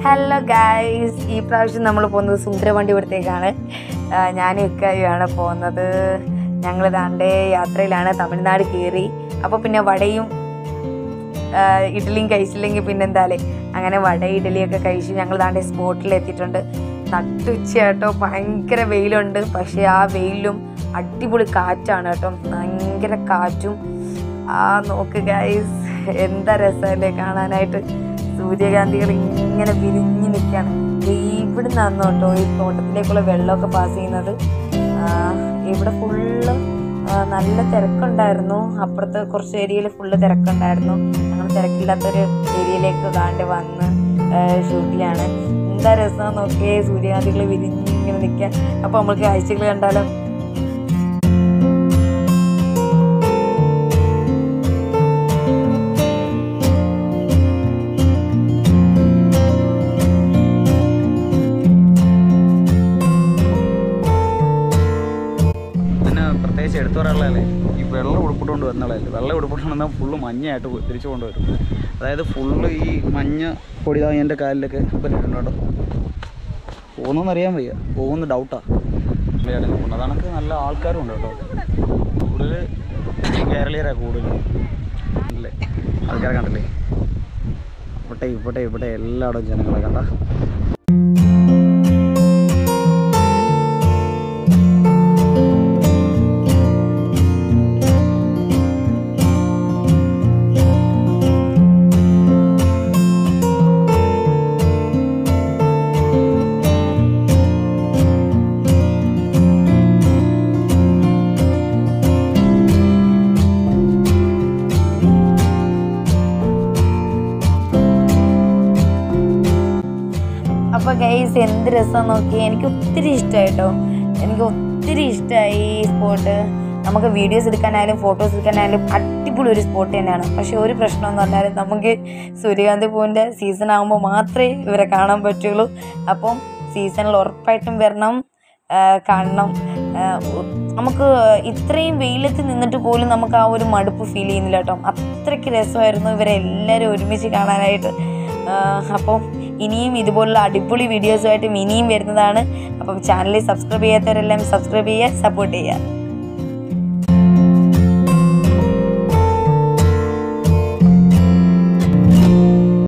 hello guys ഈ പ്രാവശ്യം നമ്മൾ പോകുന്നത് സുന്ദരവണ്ടിപുരത്തേക്കാണ് ഞാനും ഇക്കാരിയാണ് പോകുന്നത് ഞങ്ങൾ ദാണ്ടേ യാത്രയിലാണ് തമിഴ്നാട് കയറി അപ്പോൾ പിന്നെ വടയും ആ, ഇഡ്ഡലിയും കഴിച്ചില്ലെങ്കിൽ പിന്നെ എന്താലേ അങ്ങനെ വട ഇഡ്ഡലിയൊക്കെ കഴിച്ച് ഞങ്ങൾ ദാണ്ടേ സ്പോട്ടിൽ എത്തിയിട്ടുണ്ട് നട്ടുച്ച കേട്ടോ ഭയങ്കര വെയിലുണ്ട് പക്ഷേ ആ വെയിലും അടിപൊളി കാറ്റാണ് കേട്ടോ ഭയങ്കര കാറ്റും ആ നോക്ക് ഗൈസ് എന്താ രസമല്ലേ കാണാനായിട്ട് സൂര്യകാന്തികൾ ഇങ്ങനെ വിരിഞ്ഞ് നിൽക്കുകയാണ് ഇവിടെ നിന്നു കേട്ടോ ഈ തോട്ടത്തിലേക്കുള്ള വെള്ളമൊക്കെ പാസ് ചെയ്യുന്നത് ആ, ഇവിടെ ഫുള്ള് നല്ല തിരക്കുണ്ടായിരുന്നു അപ്പുറത്ത് കുറച്ച് ഏരിയയിൽ ഫുള്ള് തിരക്കുണ്ടായിരുന്നു ഞങ്ങൾ തിരക്കില്ലാത്തൊരു ഏരിയയിലേക്ക് കാണ്ട് വന്ന് ഷൂട്ട് ചെയ്യാണ് എന്താ രസം നോക്കിയേ സൂര്യകാന്തികൾ വിരിഞ്ഞ് ഇങ്ങനെ നിൽക്കാൻ അപ്പോൾ നമുക്ക് കാഴ്ചകൾ കണ്ടാലോ പിന്നെ പ്രത്യേകിച്ച് എടുത്തു പറയാനുള്ളതല്ലേ ഈ വെള്ളം ഉടുപ്പിട്ടുകൊണ്ട് വരുന്നതല്ലേ വെള്ളം ഉടുപ്പിട്ട് വന്നാൽ ഫുള്ള് മഞ്ഞയായിട്ട് പോ- തിരിച്ചു കൊണ്ടുവരും അതായത് ഫുള്ള് ഈ മഞ്ഞ പൊടി താങ്ങി എൻ്റെ കാലിലൊക്കെ പറ്റിയിട്ടുണ്ട് കേട്ടോ പോകുന്നറിയാൻ വയ്യ പോകുന്ന ഡൗട്ടാ അതാണൊക്കെ നല്ല ആൾക്കാരും ഉണ്ട് കേട്ടോ കൂടുതൽ കേരളീയരാണ് കൂടുതൽ അല്ലേ ആൾക്കാരെ കണ്ടില്ലേ ഇവിടെ ഇവിടെ ഇവിടെ എല്ലായിടവും ജനങ്ങളെ കണ്ട അപ്പോൾ ഗൈസ് എന്ത് രസം നോക്കി എനിക്ക് ഒത്തിരി ഇഷ്ടമായിട്ടോ എനിക്ക് ഒത്തിരി ഇഷ്ടമായി ഈ സ്പോട്ട് നമുക്ക് വീഡിയോസ് എടുക്കാനായാലും ഫോട്ടോസ് എടുക്കാനായാലും അടിപൊളി ഒരു സ്പോട്ട് തന്നെയാണ് പക്ഷെ ഒരു പ്രശ്നം എന്ന് പറഞ്ഞാൽ നമുക്ക് സൂര്യകാന്തി പൂവിൻ്റെ സീസൺ ആകുമ്പോൾ മാത്രമേ ഇവരെ കാണാൻ പറ്റുള്ളൂ അപ്പം സീസണിൽ ഉറപ്പായിട്ടും വരണം ആ, കാണണം ആ, ഒ- നമുക്ക് ഇത്രയും വെയിലത്ത് നിന്നിട്ട് പോലും നമുക്ക് ആ ഒരു മടുപ്പ് ഫീൽ ചെയ്യുന്നില്ല കേട്ടോ അത്രയ്ക്ക് രസമായിരുന്നു ഇവരെ എല്ലാവരും ഒരുമിച്ച് കാണാനായിട്ട് ആ, അപ്പം ഇനിയും ഇതുപോലുള്ള അടിപൊളി വീഡിയോസുമായിട്ട് ഇനിയും വരുന്നതാണ് അപ്പം ചാനൽ സബ്സ്ക്രൈബ് ചെയ്യാത്തവരെല്ലാം സബ്സ്ക്രൈബ് ചെയ്യുക സപ്പോർട്ട് ചെയ്യുക